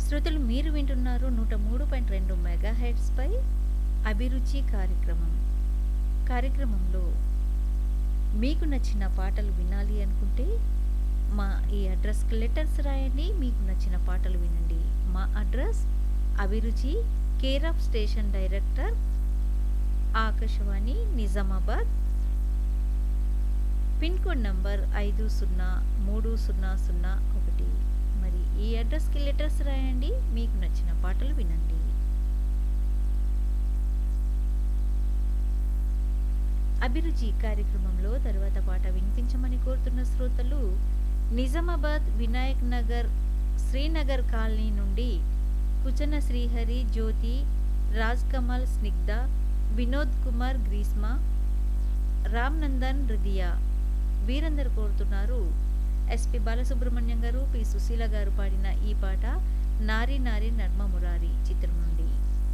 శ్రోతలు మీరు వింటున్నారు నూట మూడు పాయింట్ రెండు మెగా పై అభిరుచి కార్యక్రమం కార్యక్రమంలో మీకు నచ్చిన పాటలు వినాలి అనుకుంటే మా ఈ అడ్రస్కి లెటర్స్ రాయండి మీకు నచ్చిన పాటలు వినండి మా అడ్రస్ అభిరుచి care of station director Akashvani Nizamabad pin code number ఐదు సున్నా మూడు సున్నా సున్నా ఒకటి మరి ఈ అడ్రస్కి లెటర్స్ రాయండి మీకు నచ్చిన పాటలు వినండి అభిరుచి కార్యక్రమంలో తర్వాత పాట వినిపించమని కోరుతున్న శ్రోతలు నిజామాబాద్ వినాయక్ నగర్ శ్రీనగర్ కాలనీ నుండి కుచన శ్రీహరి జ్యోతి రాజ్ కమల్ స్నిగ్ధ వినోద్ కుమార్ గ్రీస్మా రామ్ నందన్ హృదయ వీరందరు కోరుతున్నారు ఎస్పి బాలసుబ్రహ్మణ్యం గారు పి సుశీల గారు పాడిన ఈ పాట నారి నారి నర్మ మురారి